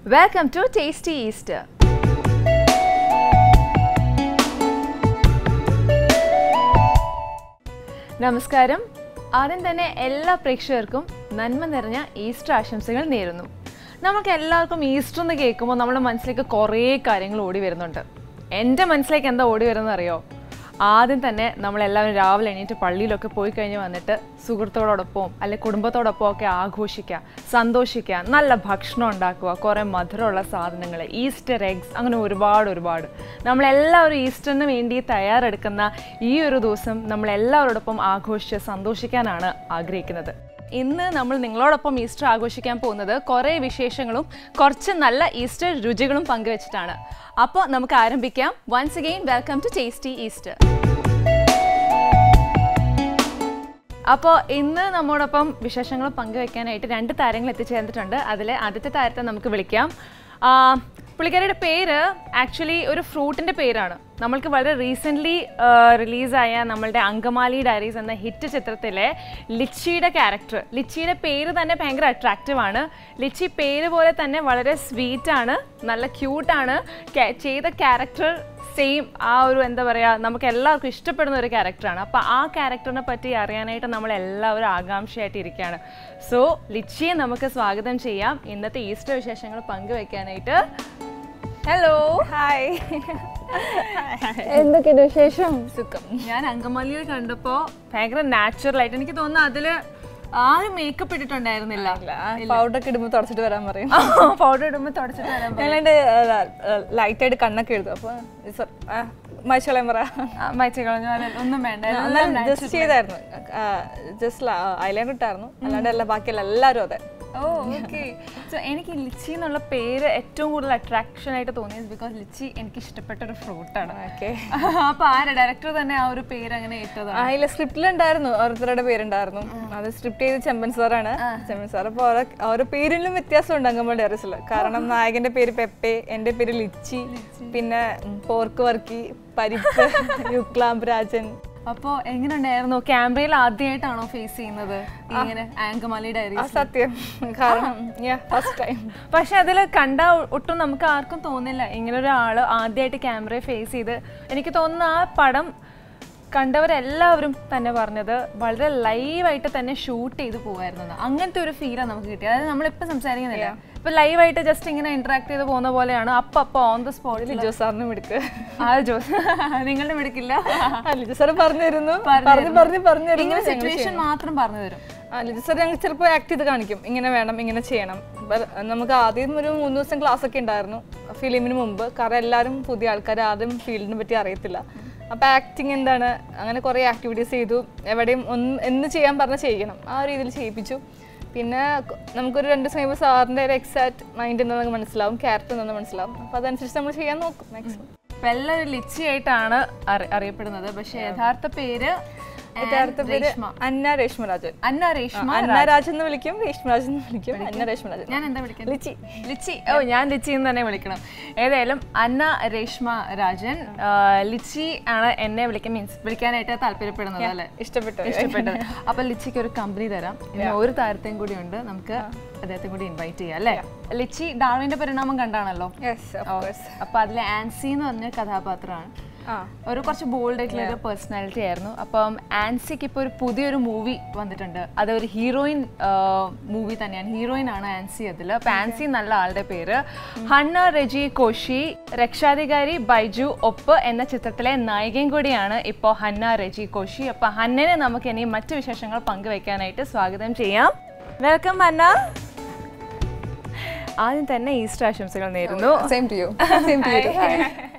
Welcome to tasty Easter നമസ്കാരം ആദ്യം തന്നെ എല്ലാ പ്രേക്ഷകർക്കും നന്മ നിറഞ്ഞ ഈസ്റ്റർ ആശംസകൾ നേരുന്നു നമുക്ക് എല്ലാവർക്കും ഈസ്റ്റർ എന്ന് കേൾക്കുമ്പോൾ നമ്മുടെ മനസ്സിലേക്ക് കുറേ കാര്യങ്ങൾ ഓടി വരുന്നുണ്ട് എൻ്റെ മനസ്സിലേക്ക് എന്താ ഓടി വരുന്നത് അറിയോ ആദ്യം തന്നെ നമ്മളെല്ലാവരും രാവിലെ എണീറ്റ് പള്ളിയിലൊക്കെ പോയി കഴിഞ്ഞ് വന്നിട്ട് സുഹൃത്തുക്കളോടൊപ്പം അല്ലെ കുടുംബത്തോടൊപ്പം ഒക്കെ ആഘോഷിക്കുക സന്തോഷിക്കുക നല്ല ഭക്ഷണം ഉണ്ടാക്കുക കുറേ മധുരമുള്ള സാധനങ്ങൾ ഈസ്റ്റർ എഗ്സ് അങ്ങനെ ഒരുപാട് ഒരുപാട് നമ്മളെല്ലാവരും ഈസ്റ്ററിന് വേണ്ടി തയ്യാറെടുക്കുന്ന ഈ ഒരു ദിവസം നമ്മളെല്ലാവരോടൊപ്പം ആഘോഷിച്ച് സന്തോഷിക്കാനാണ് ആഗ്രഹിക്കുന്നത് ഇന്ന് നമ്മൾ നിങ്ങളോടൊപ്പം ഈസ്റ്റർ ആഘോഷിക്കാൻ പോകുന്നത് കുറേ വിശേഷങ്ങളും കുറച്ച് നല്ല ഈസ്റ്റർ രുചികളും പങ്കുവച്ചിട്ടാണ് അപ്പോൾ നമുക്ക് ആരംഭിക്കാം once again welcome to tasty Easter അപ്പോൾ ഇന്ന് നമ്മോടൊപ്പം വിശേഷങ്ങൾ പങ്കുവെക്കാനായിട്ട് രണ്ട് താരങ്ങൾ എത്തിച്ചേർന്നിട്ടുണ്ട് അതിൽ ആദ്യത്തെ താരത്തെ നമുക്ക് വിളിക്കാം ആ, പുള്ളിക്കാരിയുടെ പേര് ആക്ച്വലി ഒരു ഫ്രൂട്ടിൻ്റെ പേരാണ് നമ്മൾക്ക് വളരെ റീസെൻ്റ്ലി റിലീസായ നമ്മളുടെ അങ്കമാലി ഡയറീസ് എന്ന ഹിറ്റ് ചിത്രത്തിലെ ലിച്ചിയുടെ ക്യാരക്ടർ ലിച്ചിയുടെ പേര് തന്നെ ഭയങ്കര അട്രാക്റ്റീവ് ആണ് ലിച്ചി പേര് പോലെ തന്നെ വളരെ സ്വീറ്റാണ് നല്ല ക്യൂട്ടാണ് ചെയ്ത ക്യാരക്ടർ സെയിം ആ ഒരു എന്താ പറയുക നമുക്ക് എല്ലാവർക്കും ഇഷ്ടപ്പെടുന്ന ഒരു ക്യാരക്ടറാണ് അപ്പോൾ ആ ക്യാരക്ടറിനെ പറ്റി അറിയാനായിട്ട് നമ്മൾ എല്ലാവരും ആകാംക്ഷയായിട്ട് ഇരിക്കുകയാണ് സോ ലിച്ചിയെ നമുക്ക് സ്വാഗതം ചെയ്യാം ഇന്നത്തെ ഈസ്റ്റർ വിശേഷങ്ങൾ പങ്കുവെക്കാനായിട്ട് ഹലോ ഹായ് എന്തൊക്കെയുണ്ട് വിശേഷം സുഖം ഞാൻ അങ്കമാലിയിൽ കണ്ടപ്പോൾ ഭയങ്കര നാച്ചുറൽ ആയിട്ട് എനിക്ക് തോന്നുന്നു അതിൽ ആരും മേക്കപ്പ് ഇട്ടിട്ടുണ്ടായിരുന്നില്ല പൗഡർ ഒക്കെ ഇടുമ്പോൾ തുടച്ചിട്ട് വരാൻ പറയും പൗഡർ ഇടുമ്പോൾ തുടച്ചിട്ട് വരാൻ ഞങ്ങളുടെ ലൈറ്റ് ആയിട്ട് കണ്ണൊക്കെ എഴുതും അപ്പൊ മനുഷ്യളയം പറ മയച്ചു കളഞ്ഞു ഒന്നും വേണ്ട ജസ്റ്റ് ചെയ്തായിരുന്നു ജസ്റ്റ് ഐലൈനർ ഇട്ടായിരുന്നു അല്ലാണ്ട് എല്ലാ ബാക്കിയല്ല എല്ലാവരും അതെ ഓ ഓക്കെ സോ എനിക്ക് ലിച്ചി എന്നുള്ള പേര് ഏറ്റവും കൂടുതൽ അട്രാക്ഷൻ ആയിട്ട് തോന്നിയത് ബിക്കോസ് ലിച്ചി എനിക്ക് ഇഷ്ടപ്പെട്ട ഒരു ഫ്രൂട്ടാണ് ഓക്കെ അപ്പൊ ആ ഡയറക്ടർ തന്നെ ആ ഒരു പേര് അങ്ങനെ ഇട്ടതാണ് അതിലെ സ്ക്രിപ്റ്റിലുണ്ടായിരുന്നു ഓരോരുത്തരുടെ പേരുണ്ടായിരുന്നു അത് സ്ക്രിപ്റ്റ് ചെയ്ത് ചെമ്പൻ സാറാണ് ചെമ്പൻ സാർ അപ്പോൾ ഓരോ ഓരോ പേരിലും വ്യത്യാസമുണ്ട് അങ്കമ്പോൾ ഡയറസിൽ കാരണം നായകന്റെ പേര് പെപ്പെ എൻ്റെ പേര് ലിച്ചി പിന്നെ പോർക്ക് വർക്കി പരിപ്പ് യുക്ലാംബ് രാജൻ അപ്പോ എങ്ങനെ ഉണ്ടായിരുന്നു ക്യാമറയിൽ ആദ്യമായിട്ടാണോ ഫേസ് ചെയ്യുന്നത് ഇങ്ങനെ ആങ്കമാലി ആ ഡയറീസ് സത്യം കാരണം ഫസ്റ്റ് ടൈം പക്ഷെ അതിൽ കണ്ട ഒട്ടും നമുക്ക് ആർക്കും തോന്നില്ല ഇങ്ങനെ ഒരാൾ ആദ്യമായിട്ട് ക്യാമറയെ ഫേസ് ചെയ്ത് എനിക്ക് തോന്നുന്നു ആ പടം കണ്ടവരെല്ലാവരും തന്നെ പറഞ്ഞത് വളരെ ലൈവായിട്ട് തന്നെ ഷൂട്ട് ചെയ്ത് പോകുമായിരുന്നു അങ്ങനത്തെ ഒരു ഫീലാണ് നമുക്ക് കിട്ടിയത് അതായത് നമ്മളിപ്പോൾ സംസാരിക്കുന്നില്ല ഇപ്പൊ ലൈവായിട്ട് ജസ്റ്റ് ഇങ്ങനെ ഇന്ററാക്ട് ചെയ്ത് പോകുന്ന പോലെയാണ് അപ്പൊ അപ്പൊ ഓൺ ദ സ്പോട്ടിൽ ലിജോ സാറിനും എടുക്ക് ആ ജോസ് നിങ്ങളുടെ മിടുക്കില്ല ലിജോ സാർ പറഞ്ഞു തരുന്നു പറഞ്ഞു പറഞ്ഞു പറഞ്ഞു തരുന്നു ഇങ്ങനെ സിറ്റുവേഷൻ മാത്രം പറഞ്ഞു തരും ആ ലിജോ സാർ ഞങ്ങൾ ചിലപ്പോൾ ആക്ട് ചെയ്ത് കാണിക്കും ഇങ്ങനെ വേണം ഇങ്ങനെ ചെയ്യണം But നമുക്ക് ആദ്യം ഒരു മൂന്ന് ദിവസം ക്ലാസ് ഒക്കെ ഉണ്ടായിരുന്നു ഫിലിമിന് മുമ്പ് കാരണം എല്ലാവരും പുതിയ ആൾക്കാർ ആദ്യം ഫീൽഡിനെ പറ്റി അറിയത്തില്ല അപ്പോൾ ആക്ടിങ് എന്താണ് അങ്ങനെ കുറേ ആക്ടിവിറ്റീസ് ചെയ്തു എവിടെയും ഒന്ന് എന്ന് ചെയ്യാൻ പറഞ്ഞാൽ ചെയ്യണം ആ ഒരു രീതിയിൽ ചെയ്യിപ്പിച്ചു പിന്നെ കൊ- നമുക്കൊരു രണ്ട് ദിവസം കഴിയുമ്പോൾ സാറിൻ്റെ ഒരു എക്സാക്ട് മൈൻഡ് എന്താണെന്ന് മനസ്സിലാവും ക്യാരക്ടർ എന്താണെന്ന് മനസ്സിലാവും അപ്പോൾ അതനുസരിച്ച് നമ്മൾ ചെയ്യാൻ നോക്കും മാക്സിമം ഇപ്പൊ എല്ലാവരും ലിച്ചി ആയിട്ടാണ് അറി- അറിയപ്പെടുന്നത് പക്ഷെ യഥാർത്ഥ പേര് യഥാർത്ഥ ആൻ പേര് രേഷ്മ. അന്ന രേഷ്മരാജൻ അന്ന രേഷ്മ അന്ന രാജൻ എന്ന് വിളിക്കും രേഷ്മരാജൻ എന്ന് വിളിക്കും അന്ന രേഷ്മരാജൻ ഞാൻ എന്താ വിളിക്കുന്നത് ലിച്ചി ലിച്ചി ഓ ഞാൻ ലിച്ചി എന്ന് തന്നെ വിളിക്കണം ഏതായാലും അന്ന രേഷ്മ രാജൻ ആ, ലിച്ചി ആണ് എന്നെ വിളിക്കാൻ മീൻസ് വിളിക്കാനായിട്ട് താല്പര്യപ്പെടുന്നത് അല്ലേ ഇഷ്ടപ്പെട്ടു ഇഷ്ടപ്പെട്ടത് അപ്പൊ ലിച്ചിക്ക് ഒരു കമ്പനി തരാം ഇനി ഒരു താരത്തെയും കൂടി ഉണ്ട് നമുക്ക് അദ്ദേഹത്തെ കൂടി ഇൻവൈറ്റ് ചെയ്യാം അല്ലേ ലിച്ചി ഡാർവിന്റെ പരിണാമം കണ്ടാണല്ലോ യെസ് ഓഫ് കോഴ്സ് അപ്പൊ അതിലെ ആൻസി എന്ന് പറഞ്ഞ കഥാപാത്രമാണ് ആ ഒരു കുറച്ച് ബോൾഡ് ആയിട്ടുള്ള ഒരു പേഴ്സണാലിറ്റി ആയിരുന്നു അപ്പം ആൻസിക്ക് ഇപ്പോൾ ഒരു പുതിയൊരു മൂവി വന്നിട്ടുണ്ട് അത് ഒരു ഹീറോയിൻ മൂവി തന്നെയാണ് ഹീറോയിൻ ആണ് ആൻസി അതിൽ അപ്പം ആൻസി നല്ല ആളുടെ പേര് ഹന്ന റെജി കോഷി രക്ഷാധികാരി ബൈജു ഒപ്പ് എന്ന ചിത്രത്തിലെ നായികയും കൂടിയാണ് ഇപ്പോൾ ഹന്ന റെജി കോഷി അപ്പം ഹന്നനെ നമുക്ക് ഇനി മറ്റു വിശേഷങ്ങൾ പങ്കുവെക്കാനായിട്ട് സ്വാഗതം ചെയ്യാം വെൽക്കം ഹന്ന ആദ്യം തന്നെ ഈസ്റ്റർ ആശംസകൾ നേരുന്നു same to you same to U